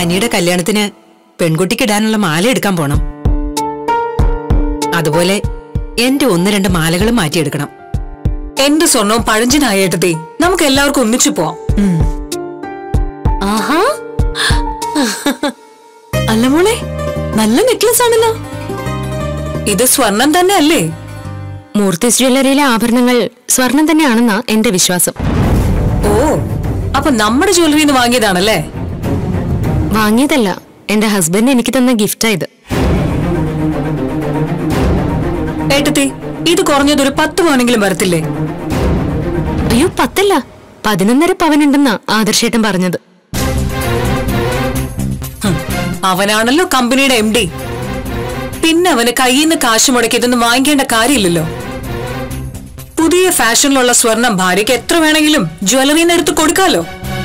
അനിയുടെ കല്യാണത്തിന് പെൺകുട്ടിക്കിടാനുള്ള മാല എടുക്കാൻ പോണം അതുപോലെ എന്റെ ഒന്ന് രണ്ട് മാലകളും മാറ്റിയെടുക്കണം എന്റെ സ്വർണവും പഴഞ്ചനായേട്ടതേ നമുക്ക് എല്ലാവർക്കും ഒന്നിച്ചു പോവാം ആഹാ അല്ല മോളെ നല്ല നെക്ലസ് ആണല്ലോ ഇത് സ്വർണം തന്നെ അല്ലേ മൂർത്തിസ് ജ്വല്ലറിയിലെ ആഭരണങ്ങൾ സ്വർണം തന്നെയാണെന്നാ എന്റെ വിശ്വാസം ഓ അപ്പൊ നമ്മുടെ ജ്വല്ലറിയിൽ നിന്ന് വാങ്ങിയതാണല്ലേ വാങ്ങിയതല്ല എന്റെ ഹസ്ബൻഡ് എനിക്ക് തന്ന ഗിഫ്റ്റാ ഇത് ഏട്ടത്തി ഇത് കുറഞ്ഞത് ഒരു പത്ത് പവനെങ്കിലും വരത്തില്ലേ അയ്യോ പത്തല്ല പതിനൊന്നര പവനുണ്ടെന്നാ ആദർശേട്ടൻ പറഞ്ഞത് ഹും, അവനാണല്ലോ കമ്പനിയുടെ എം ഡി പിന്നെ അവന് കയ്യിൽ നിന്ന് കാശ് മുടക്കി ഇതൊന്നും വാങ്ങിക്കേണ്ട കാര്യമില്ലല്ലോ പുതിയ ഫാഷനിലുള്ള സ്വർണം ഭാര്യയ്ക്ക് എത്ര വേണമെങ്കിലും ജ്വല്ലറിയിൽ നിന്ന് എടുത്ത് കൊടുക്കാലോ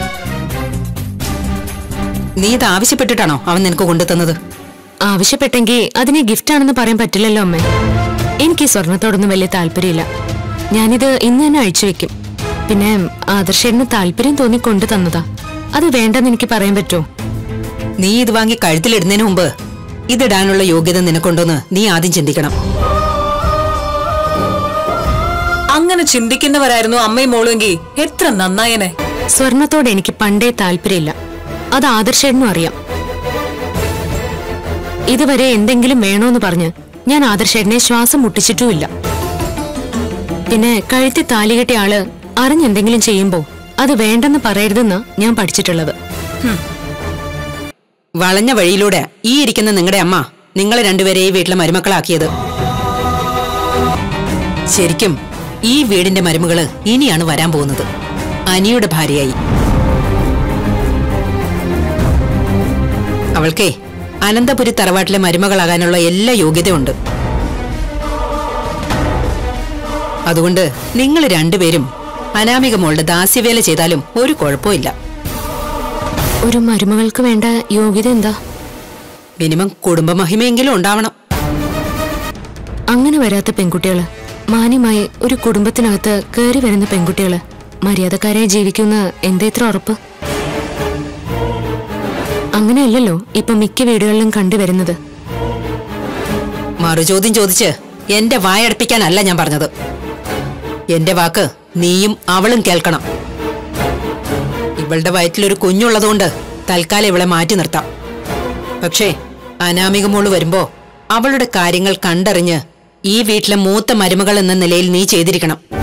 നീ ഇത് ആവശ്യപ്പെട്ടിട്ടാണോ അവൻ നിനക്ക് കൊണ്ടുതന്നത് ആവശ്യപ്പെട്ടെങ്കിൽ അതിനെ ഗിഫ്റ്റ് ആണെന്ന് പറയാൻ പറ്റില്ലല്ലോ അമ്മേ എനിക്ക് ഈ സ്വർണത്തോടൊന്നും വലിയ താല്പര്യമില്ല ഞാനിത് ഇന്ന് തന്നെ അഴിച്ചു വെക്കും പിന്നെ ആദർശേട്ടന് താല്പര്യം തോന്നി കൊണ്ടു തന്നതാ അത് വേണ്ടെന്ന് എനിക്ക് പറയാൻ പറ്റുമോ നീ ഇത് വാങ്ങി കഴുത്തിലിടുന്നതിന് മുമ്പ് ഇതിടാനുള്ള യോഗ്യത നിനക്കുണ്ടോന്ന് നീ ആദ്യം ചിന്തിക്കണം അങ്ങനെ ചിന്തിക്കുന്നവരായിരുന്നു അമ്മയും മോളുമെങ്കിൽ എത്ര നന്നായനെ സ്വർണത്തോട് എനിക്ക് പണ്ടേ താല്പര്യമില്ല അത് ആദർശേട്ടനും അറിയാം ഇതുവരെ എന്തെങ്കിലും വേണോന്ന് പറഞ്ഞ് ഞാൻ ആദർശേട്ടനെ ശ്വാസം മുട്ടിച്ചിട്ടുമില്ല പിന്നെ കഴുത്തി താലി കെട്ടിയ ആള് അറിഞ്ഞെന്തെങ്കിലും ചെയ്യുമ്പോ അത് വേണ്ടെന്ന് പറയരുതെന്ന് ഞാൻ പഠിച്ചിട്ടുള്ളത് വളഞ്ഞ വഴിയിലൂടെ ഈ ഇരിക്കുന്ന നിങ്ങളുടെ അമ്മ നിങ്ങളെ രണ്ടുപേരെ ഈ വീട്ടിലെ മരുമക്കളാക്കിയത് ശരിക്കും ഈ വീടിന്റെ മരുമകള് ഇനിയാണ് വരാൻ പോകുന്നത് അനിയുടെ ഭാര്യയായി അവൾക്കേ അനന്തപുരി തറവാട്ടിലെ മരുമകളാകാനുള്ള എല്ലാ യോഗ്യതയുണ്ട് അതുകൊണ്ട് നിങ്ങൾ രണ്ടുപേരും അനാമിക മോളുടെ ദാസ്യവേല ചെയ്താലും ഒരു കുഴപ്പമില്ല ഒരു മരുമകൾക്ക് വേണ്ട യോഗ്യത എന്താ മിനിമം കുടുംബമഹിമയെങ്കിലും ഉണ്ടാവണം അങ്ങനെ വരാത്ത പെൺകുട്ടികള് മാന്യമായി ഒരു കുടുംബത്തിനകത്ത് കയറി വരുന്ന പെൺകുട്ടികള് മര്യാദക്കാരായി ജീവിക്കുന്ന എന്താ ഇത്ര ഉറപ്പ് അങ്ങനെയല്ലല്ലോ ഇപ്പൊ മിക്ക വീടുകളിലും കണ്ടുവരുന്നത് മറുചോദ്യം ചോദിച്ച് എന്റെ വായടപ്പിക്കാനല്ല ഞാൻ പറഞ്ഞത് എന്റെ വാക്ക് നീയും അവളും കേൾക്കണം ഇവളുടെ വയറ്റിലൊരു കുഞ്ഞുള്ളതുകൊണ്ട് തൽക്കാലം ഇവളെ മാറ്റി നിർത്താം പക്ഷേ അനാമിക മോള് വരുമ്പോ അവളുടെ കാര്യങ്ങൾ കണ്ടറിഞ്ഞ് ഈ വീട്ടിലെ മൂത്ത മരുമകൾ എന്ന നിലയിൽ നീ ചെയ്തിരിക്കണം